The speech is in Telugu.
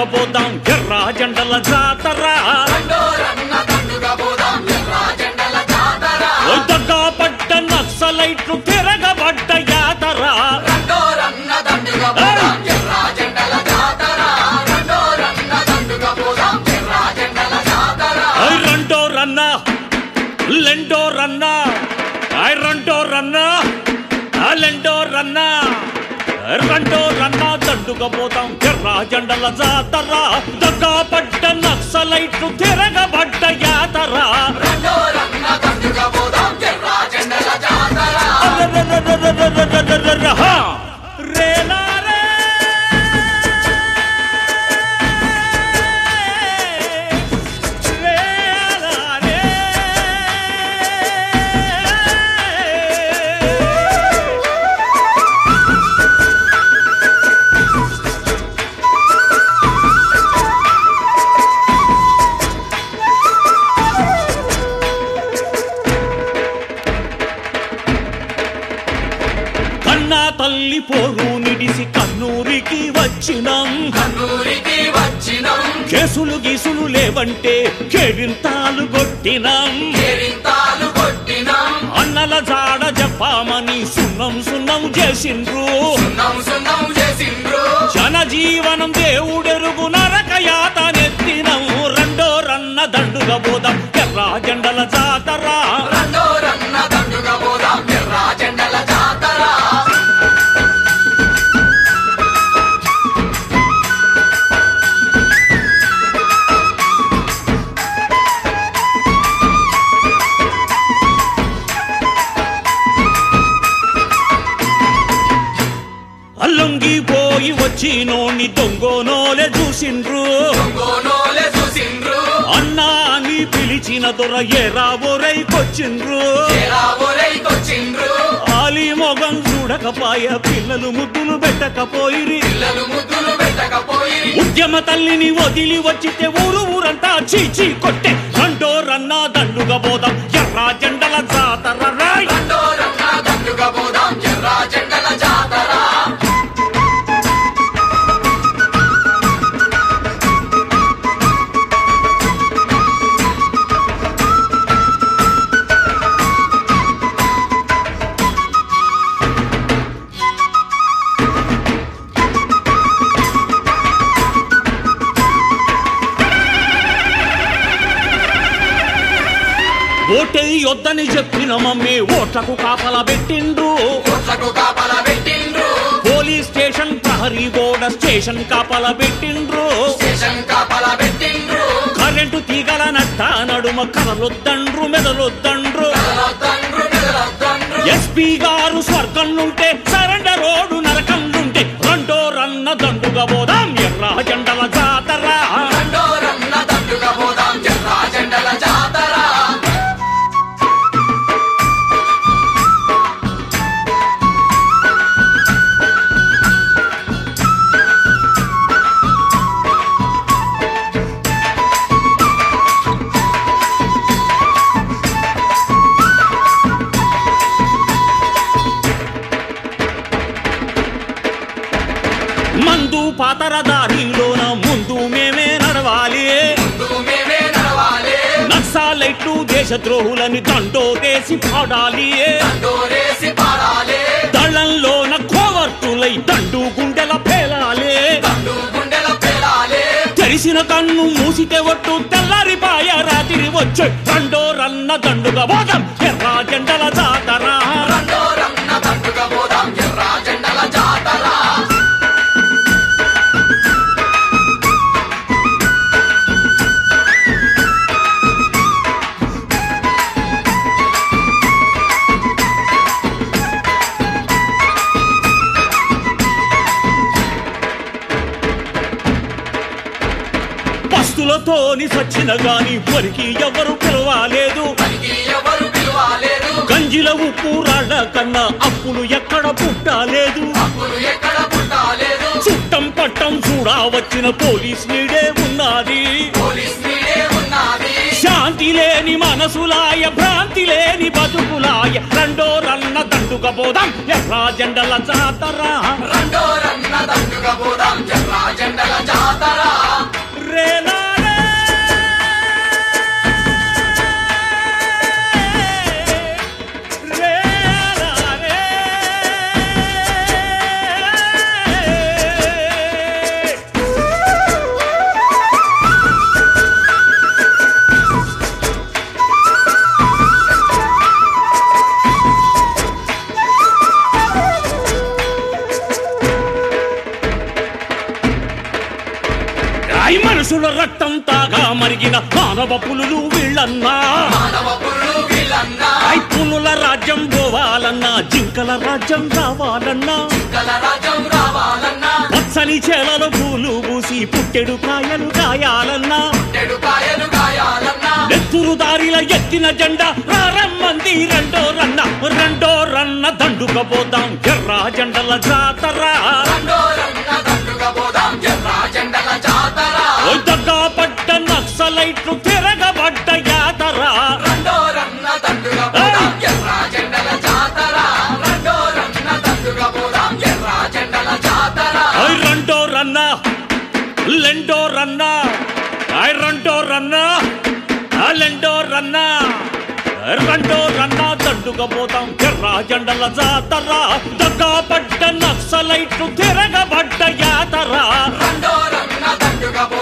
దండుకపోదాం ఎర్ర జెండల జాతర దండోరన్న దండుగా పోదాం ఎర్ర జెండల జాతర దగ్గా పడ్డ నక్సలైట్లు తిరగబడ్డ యాతర దండోరన్న దండుగా పోదాం ఎర్ర జెండల జాతర దండోరన్న దండుగా పోదాం ఎర్ర జెండల జాతర ఐ రెండో రన్న లెండో రన్న ఐ రెండో రన్న ఆ లెండో రన్న రెండో రన్న దండుకపోతాం ఎర్ర జెండల జాతర దగ్గా పడ్డ నక్సలైట్లు తిరగబడ్డ యాతర దండోరన్న దండుగా పోదాం ఎర్ర జెండల జాతర అరరరరరరరరరరరరహ. రేలారే. రేలారే. కన్నా తల్లి పోరు నిడిసి కన్నూరికి వచ్చినాం కన్నూరికి వచ్చినం కేసులు గీసులు లేవంటే కేరింతాలు కొట్టినాం కేరింతాలు కొట్టినం అన్నల జాడ చెప్పామని సున్నం సున్నం చేసిండ్రు సున్నం సున్నం చేసిండ్రు జనజీవనం దేవుడెరుగు నరక యాత నెత్తినం రెండో రన్న దండుగా పోదాం ఎర్ర జెండల జాతర దండోరన్న దండుగా పోదాం ఎర్ర జెండల జాతర అల్లుంగిపోయి వచ్చినోని దొంగోనోలే చూసిండ్రు గోనోలే చూసిండ్రు అన్నా అని పిలిచిన దొర ఏ రాబోరైకొచ్చిండ్రు ఎలా ఒరైకొచ్చిండ్రు ఆలి మొగం చూడకపాయ పిల్లలు ముద్దులు పెట్టకపోయిరి పిల్లలు ముద్దులు పెట్టకపోయి ఉద్యమ తల్లిని వదిలి వచ్చితే ఊరు ఊరంతా చీచి కొట్టే రెండో రన్నా దండుగా పోదాం ఎర్ర జెండల జాతర రాయ్ దండోరన్న దండుగా పోదాం ఎర్ర జెండల జాతర ఓటే యొద్దని చెప్పిన మమ్మీ ఓట్లకు కాపలా పెట్టిండ్రు కోట్లకు కాపలా పెట్టిండ్రు పోలీస్ స్టేషన్ ప్రహరీ గోడ స్టేషన్ కాపలా పెట్టిండ్రు స్టేషన్ కాపలా పెట్టిండ్రు కరెంటు తీగల నట్ట నడుమ కదలొద్దండ్రు మెదలొద్దండ్రు మెదలొద్దండ్రు మెదలొద్దండ్రు ఎస్పీ గారు స్వర్గం నుంటే సరెండర్ రోడ్డు నరకం నుంటే రెండో రన్న దండుగా పోదాం ఎర్ర జెండల జాతర దండోరన్న దండుగా పోదాం ఎర్ర జెండల జాతర మందు పాతర దారిలోన ముందు మేమే నడవాలి ముందు మేమే నడవాలి నక్సలైట్లు దేశద్రోహులని దండో దేసి పాడాలి దండోరేసి పాడాలి దళంలోన కోవర్టులై దండు గుండెల పేలాలి దండు గుండెల పేలాలి తెరిసిన కన్ను మూసితే ఒట్టు తెల్లారిపాయ రాత్రి వచ్చే రెండో రన్న దండుగా పోదాం ఎర్ర జెండల జాతర దండోరన్న దండుగా పోదాం ఎర్ర జెండల జాతర పస్తులతోని సచ్చిన గాని పరికి ఎవరు పిలవాలేదు పనికి ఎవరు పిలవాలేదు గంజిల ఉప్పు రాళ్ళ కన్నా అప్పులు ఎక్కడ పుట్టాలేదు అప్పులు ఎక్కడ పుట్టాలేదు చుట్టం పట్టం చూడా వచ్చిన పోలీస్ నీడే ఉన్నది పోలీస్ మీడే ఉన్నది శాంతి లేని మనసులాయ భ్రాంతి లేని బతుకులాయ రెండో రన్న దండుక పోదాం ఎర్ర జెండల జాతర రెండో రన్న దండుగా పోదాం ఎర్ర జెండల జాతర ఐ మనుషుల రక్తం తాగా మరిగిన మానవ పులులు వీళ్ళన్నా మానవ పురుడు వీళ్ళన్నా ఐ పులుల రాజ్యం పోవాలన్నా జింకల రాజ్యం రావాలన్నా కల రాజ్యం రావాలన్నా పచ్చని చేలలో పూలు పూసి పుట్టెడు కాయలు కాయాలన్నా చెడు కాయలు కాయాలన్నా నెత్తురు దారిల ఎత్తిన జెండా రారమ్మంది రెండో రన్న రెండో రన్న దండుకపోతాం ఎర్రా జెండల జాతరా దండోరన్న దండుగా పోదాం ఎర్ర జెండల జాతర ఓ దగ్గా పడ్డ నక్సలైట్లు తిరగబడ్డ యాతరా దండోరన్న దండుగా పోదాం ఎర్ర జెండల జాతర దండోరన్న దండుగా పోదాం ఎర్ర జెండల జాతర ఐ రెండో రన్న లెండో రన్న ఐ రెండో రన్న ఆ లెండో రన్న రెండో రన్న దండుకపోతాం ఎర్రా జెండల జాతరా దగ్గా పడ్డ నక్సలైట్లు తిరగబడ్డ యాతరా దండోరన్న దండుగా పోదాం